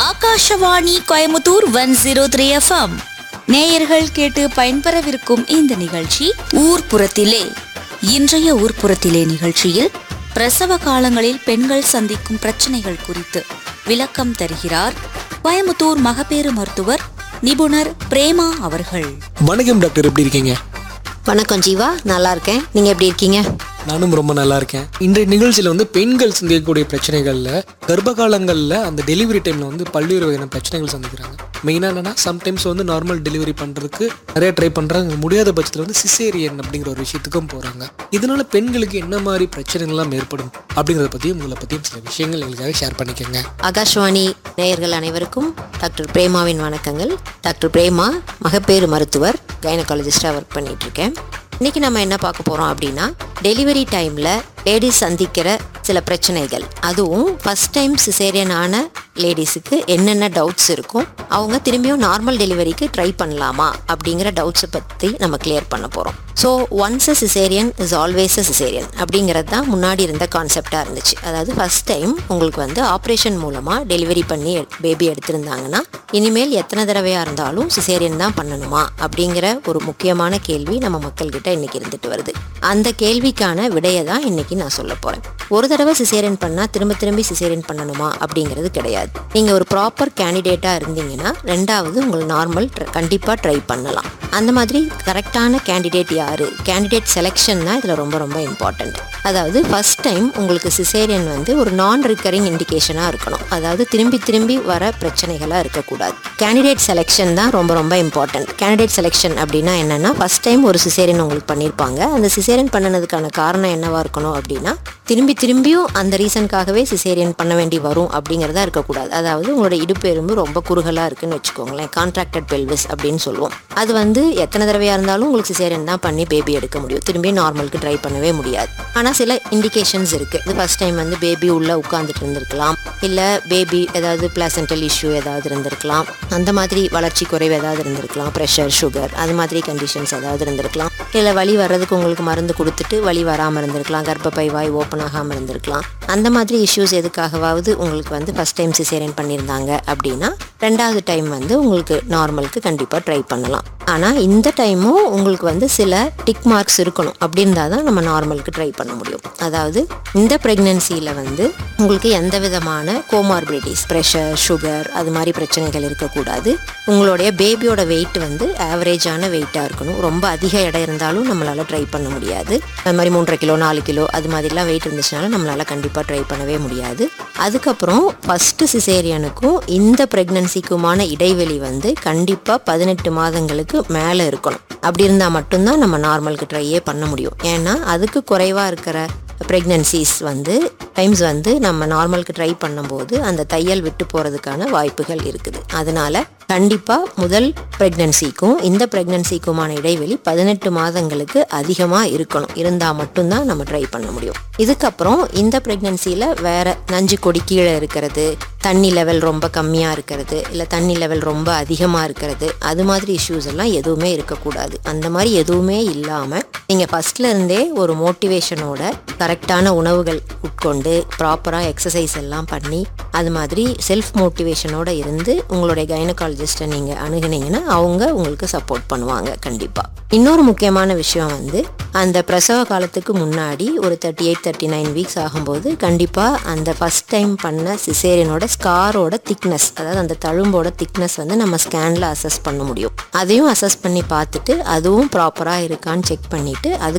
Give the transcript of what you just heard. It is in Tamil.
Akashvani Coimbatore one zero three FM நேயர்கள் கேட்டு பயன்பெறவிருக்கும் இந்த நிகழ்ச்சி ஊர்ப்புறத்திலே இன்றைய ஊர்ப்புறத்திலே நிகழ்ச்சியில் பிரசவ காலங்களில் பெண்கள் சந்திக்கும் பிரச்சனைகள் குறித்து விளக்கம் தருகிறார் கோயமுத்தூர் மகப்பேறு மருத்துவர் நிபுணர் பிரேமா அவர்கள் வணக்கம் டாக்டர் எப்படி இருக்கீங்க வணக்கம் ஜீவா நல்லா இருக்கேன் நீங்க எப்படி இருக்கீங்க நானும் ரொம்ப நல்லா இருக்கேன் இன்றைய நிகழ்ச்சியில் வந்து பெண்கள் சந்திக்கக்கூடிய பிரச்சனைகளில் கர்ப்ப காலங்களில் அந்த டெலிவரி டைமில் வந்து பல்வேறு வகையான பிரச்சனைகள் சந்திக்கிறாங்க மெயினாக என்னன்னா சம்டைம்ஸ் வந்து நார்மல் டெலிவரி பண்ணுறதுக்கு நிறைய ட்ரை பண்ணுறாங்க முடியாத பட்சத்தில் வந்து சிசேரியன் அப்படிங்கிற ஒரு விஷயத்துக்கும் போகிறாங்க இதனால பெண்களுக்கு என்ன மாதிரி பிரச்சனைகள்லாம் ஏற்படும் அப்படிங்கிறத பற்றியும் உங்களை பற்றியும் சில விஷயங்கள் எங்களுக்காக ஷேர் பண்ணிக்கோங்க ஆகாஷ்வாணி நேயர்கள் அனைவருக்கும் டாக்டர் பிரேமாவின் வணக்கங்கள் டாக்டர் பிரேமா மகப்பேறு மருத்துவர் கைனகாலஜிஸ்டாக ஒர்க் பண்ணிட்டு இருக்கேன் இன்னைக்கு நம்ம என்ன பார்க்க போகிறோம் அப்படின்னா டெலிவரி டைமில் லேடிஸ் சந்திக்கிற சில பிரச்சனைகள் அதுவும் ஃபஸ்ட் டைம் சிசேரியன் ஆன லேடிஸுக்கு என்னென்ன டவுட்ஸ் இருக்கும் அவங்க திரும்பியும் நார்மல் டெலிவரிக்கு ட்ரை பண்ணலாமா அப்படிங்கிற டவுட்ஸை பற்றி நம்ம கிளியர் பண்ண போகிறோம் so once a caesarean is always a caesarean அப்படிங்கிறது தான் முன்னாடி இருந்த கான்செப்டாக இருந்துச்சு அதாவது ஃபஸ்ட் டைம் உங்களுக்கு வந்து ஆப்ரேஷன் மூலமாக டெலிவரி பண்ணி பேபி எடுத்திருந்தாங்கன்னா இனிமேல் எத்தனை தடவையாக இருந்தாலும் சிசேரியன் தான் பண்ணணுமா அப்படிங்கிற ஒரு முக்கியமான கேள்வி நம்ம மக்கள்கிட்ட இன்னைக்கு இருந்துட்டு வருது அந்த கேள்விக்கான விடையை தான் இன்னைக்கு நான் சொல்ல போகிறேன் ஒரு தடவை சிசேரியன் பண்ணால் திரும்ப திரும்பி சிசேரியன் பண்ணணுமா அப்படிங்கிறது கிடையாது நீங்கள் ஒரு ப்ராப்பர் கேண்டிடேட்டாக இருந்தீங்கன்னா ரெண்டாவது உங்கள் நார்மல் கண்டிப்பாக ட்ரை பண்ணலாம் அந்த மாதிரி கரெக்டான கேண்டிடேட் யார் கேண்டிடேட் செலெக்ஷன் தான் இதில் ரொம்ப ரொம்ப இம்பார்ட்டண்ட் அதாவது ஃபர்ஸ்ட் டைம் உங்களுக்கு சிசேரியன் வந்து ஒரு நான் ரிக்கரிங் இண்டிகேஷனாக இருக்கணும் அதாவது திரும்பி திரும்பி வர பிரச்சனைகளாக இருக்கக்கூடாது கேண்டிடேட் செலெக்ஷன் தான் ரொம்ப ரொம்ப இம்பார்ட்டன்ட் கேண்டிடேட் செலெக்ஷன் அப்படின்னா என்னென்னா ஃபர்ஸ்ட் டைம் ஒரு சிசேரியன் உங்களுக்கு பண்ணியிருப்பாங்க அந்த சிசேரியன் பண்ணனதுக்கான காரணம் என்னவா இருக்கணும் அப்படின்னா திரும்பி திரும்பியும் அந்த ரீசனுக்காகவே சிசேரியன் பண்ண வேண்டி வரும் அப்படிங்கிறதா இருக்கக்கூடாது அதாவது உங்களோட இடுப்பு எலும்பு ரொம்ப குறுகலாக இருக்குன்னு வச்சுக்கோங்களேன் கான்ட்ராக்டட் பெல்விஸ் அப்படின்னு சொல்லுவோம் அது வந்து எத்தனை தடவையாக இருந்தாலும் உங்களுக்கு சிசேரியன் தான் பண்ணி பேபி எடுக்க முடியும் திரும்பி நார்மலுக்கு ட்ரை பண்ணவே முடியாது ஆனால் சில இண்டிகேஷன்ஸ் இருக்குது இது ஃபர்ஸ்ட் டைம் வந்து பேபி உள்ளே உட்காந்துட்டு இருந்திருக்கலாம் இல்லை பேபி ஏதாவது பிளாசென்டல் இஷ்யூ ஏதாவது இருந்திருக்கலாம் அந்த மாதிரி வளர்ச்சி குறைவு ஏதாவது இருந்திருக்கலாம் ப்ரெஷர் சுகர் அது மாதிரி கண்டிஷன்ஸ் ஏதாவது இருந்திருக்கலாம் இல்லை வலி வர்றதுக்கு உங்களுக்கு மருந்து கொடுத்துட்டு வலி வராமல் இருந்திருக்கலாம் கர்ப்பப்பை வாய் ஓப்பன் ஆகாமல் இருந்திருக்கலாம் அந்த மாதிரி இஷ்யூஸ் எதுக்காகவாவது உங்களுக்கு வந்து ஃபஸ்ட் டைம் சிசேரியன் பண்ணியிருந்தாங்க அப்படின்னா ரெண்டாவது டைம் வந்து உங்களுக்கு நார்மலுக்கு கண்டிப்பாக ட்ரை பண்ணலாம் ஆனால் இந்த டைமும் உங்களுக்கு வந்து சில டிக் மார்க்ஸ் இருக்கணும் அப்படி இருந்தால் தான் நம்ம நார்மலுக்கு ட்ரை பண்ண முடியும் அதாவது இந்த ப்ரெக்னென்சியில் வந்து உங்களுக்கு எந்த விதமான கோமார்பிலிட்டிஸ் ப்ரெஷர் சுகர் அது மாதிரி பிரச்சனைகள் இருக்கக்கூடாது உங்களுடைய பேபியோட வெயிட் வந்து ஆவரேஜான வெயிட்டாக இருக்கணும் ரொம்ப அதிக எடை இருந்தாலும் நம்மளால் ட்ரை பண்ண முடியாது அது மாதிரி மூன்றரை கிலோ நாலு கிலோ அது மாதிரிலாம் வெயிட் இருந்துச்சுனாலும் நம்மளால் கண்டிப்பாக ட்ரை பண்ணவே முடியாது அதுக்கப்புறம் ஃபஸ்ட்டு சிசேரியனுக்கும் இந்த ப்ரெக்னன்சிக்குமான இடைவெளி வந்து கண்டிப்பாக பதினெட்டு மாதங்களுக்கு மேலே இருக்கணும் அப்படி இருந்தால் மட்டும்தான் நம்ம நார்மலுக்கு ட்ரையே பண்ண முடியும் ஏன்னா அதுக்கு குறைவாக இருக்கிற ப்ரெக்னன்சிஸ் வந்து டைம்ஸ் வந்து நம்ம நார்மலுக்கு ட்ரை பண்ணும்போது அந்த தையல் விட்டு போகிறதுக்கான வாய்ப்புகள் இருக்குது அதனால கண்டிப்பாக முதல் ப்ரெக்னன்சிக்கும் இந்த ப்ரெக்னன்சிக்குமான இடைவெளி பதினெட்டு மாதங்களுக்கு அதிகமாக இருக்கணும் இருந்தால் மட்டும்தான் நம்ம ட்ரை பண்ண முடியும் இதுக்கப்புறம் இந்த ப்ரெக்னன்சியில் வேற நஞ்சு கொடி கீழே இருக்கிறது தண்ணி லெவல் ரொம்ப கம்மியாக இருக்கிறது இல்லை தண்ணி லெவல் ரொம்ப அதிகமாக இருக்கிறது அது மாதிரி இஷ்யூஸ் எல்லாம் எதுவுமே இருக்கக்கூடாது அந்த மாதிரி எதுவுமே இல்லாமல் நீங்கள் ஃபஸ்ட்ல இருந்தே ஒரு மோட்டிவேஷனோட கரெக்டான உணவுகள் உட்கொண்டு ப்ராப்பராக எக்ஸசைஸ் எல்லாம் பண்ணி அது மாதிரி செல்ஃப் மோட்டிவேஷனோட இருந்து உங்களுடைய கைனகாலஜிஸ்ட்டை நீங்கள் அணுகுனீங்கன்னா அவங்க உங்களுக்கு சப்போர்ட் பண்ணுவாங்க கண்டிப்பாக இன்னொரு முக்கியமான விஷயம் வந்து அந்த பிரசவ காலத்துக்கு முன்னாடி ஒரு thirty eight thirty nine weeks ஆகும்போது கண்டிப்பாக அந்த ஃபஸ்ட் டைம் பண்ண சிசேரியனோட ஸ்காரோட திக்னஸ் அதாவது அந்த தழும்போட திக்னஸ் வந்து நம்ம ஸ்கேனில் அசஸ் பண்ண முடியும் அதையும் அசஸ் பண்ணி பார்த்துட்டு அதுவும் ப்ராப்பராக இருக்கான்னு செக் பண்ணிவிட்டு அது